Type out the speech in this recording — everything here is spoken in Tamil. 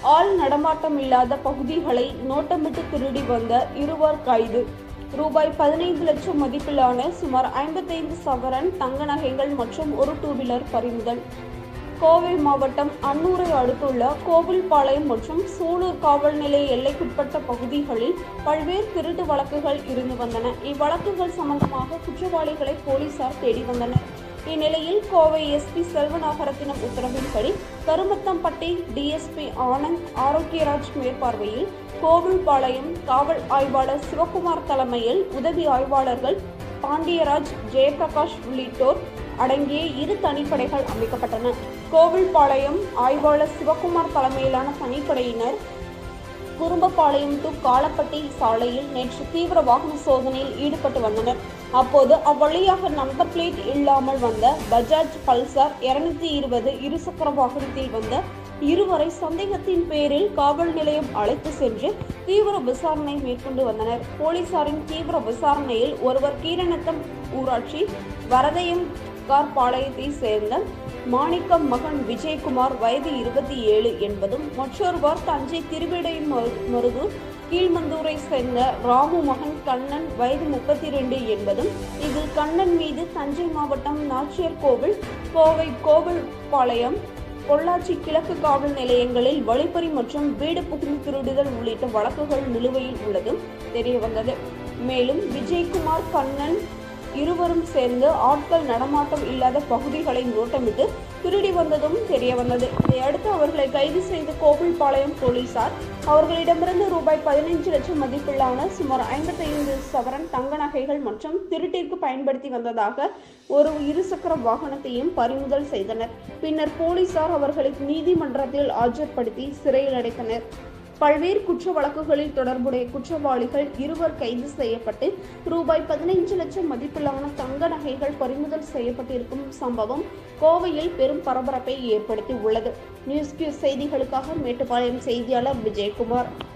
ஆள் நடமாட்டம் இல்லாத பகுதிகளை நோட்டமிட்டு திருடி வந்த இருவர் கைது ரூபாய் பதினைந்து லட்சம் மதிப்பிலான சுமார் ஐம்பத்தைந்து சவரன் தங்க நகைகள் மற்றும் ஒரு டூ வீலர் பறிமுதல் கோவை மாவட்டம் அன்னூரை அடுத்துள்ள கோவில்பாளையம் மற்றும் சூலூர் காவல் நிலைய எல்லைக்குட்பட்ட பகுதிகளில் பல்வேறு திருட்டு வழக்குகள் இருந்து வந்தன இவ்வழக்குகள் சம்பந்தமாக குற்றவாளிகளை போலீசார் தேடி வந்தனர் இந்நிலையில் கோவை எஸ்பி செல்வநாகரத்தினம் உத்தரவின்படி கருமத்தம்பட்டி டிஎஸ்பி ஆனந்த் ஆரோக்கியராஜ் மேற்பார்வையில் கோவில்பாளையம் காவல் ஆய்வாளர் சிவகுமார் தலைமையில் உதவி ஆய்வாளர்கள் பாண்டியராஜ் ஜெயபிரகாஷ் உள்ளிட்டோர் அடங்கிய இரு தனிப்படைகள் அமைக்கப்பட்டன கோவில்பாளையம் ஆய்வாளர் சிவகுமார் தலைமையிலான தனிப்படையினர் குறும்பபாளையம் டு காலப்பட்டி சாலையில் நேற்று தீவிர வாகன சோதனையில் ஈடுபட்டு வந்தனர் அப்போது அவ்வழியாக நம்பர் பிளேட் இல்லாமல் வந்த பஜாஜ் பல்சர் இருநூத்தி இருபது இருசக்கர வாகனத்தில் வந்த இருவரை சந்தேகத்தின் பேரில் காவல் நிலையம் அழைத்து சென்று தீவிர விசாரணை மேற்கொண்டு வந்தனர் போலீசாரின் தீவிர விசாரணையில் ஒருவர் கீரநத்தம் ஊராட்சி வரதயம் கார் பாளையத்தை சேர்ந்த மாணிக்கம் மகன் விஜயகுமார் வயது இருபத்தி ஏழு என்பதும் மற்றொருவர் தஞ்சை திருவிடை மருதூர் கீழ்மந்தூரை சேர்ந்த ராமு மகன் கண்ணன் வயது முப்பத்தி ரெண்டு என்பதும் இதில் கண்ணன் மீது தஞ்சை மாவட்டம் நாச்சியார் கோவில் கோவை கோவில்பாளையம் பொள்ளாச்சி கிழக்கு காவல் நிலையங்களில் வழிப்பறி மற்றும் வீடு புகுந்து திருடுதல் உள்ளிட்ட வழக்குகள் நிலுவையில் உள்ளதும் தெரியவந்தது மேலும் விஜயகுமார் கண்ணன் இருவரும் சேர்ந்து ஆட்கள் நடமாட்டம் இல்லாத பகுதிகளை நோட்டமிட்டு திருடி வந்ததும் தெரிய வந்தது இதையடுத்து அவர்களை கைது செய்த கோவில்பாளையம் போலீசார் அவர்களிடமிருந்து ரூபாய் பதினைஞ்சு லட்சம் மதிப்பிலான சுமார் ஐம்பத்தைந்து சவரன் தங்க நகைகள் மற்றும் திருட்டிற்கு பயன்படுத்தி வந்ததாக ஒரு இருசக்கர வாகனத்தையும் பறிமுதல் செய்தனர் பின்னர் போலீசார் அவர்களை நீதிமன்றத்தில் ஆஜர்படுத்தி சிறையில் அடைத்தனர் பல்வேறு குற்ற வழக்குகளில் தொடர்புடைய குற்றவாளிகள் இருவர் கைது செய்யப்பட்டு ரூபாய் பதினைஞ்சு லட்சம் மதிப்பிலான தங்க நகைகள் பறிமுதல் செய்யப்பட்டிருக்கும் சம்பவம் கோவையில் பெரும் பரபரப்பை ஏற்படுத்தி உள்ளது நியூஸ் கியூ செய்திகளுக்காக மேட்டுப்பாளையம் செய்தியாளர் விஜயகுமார்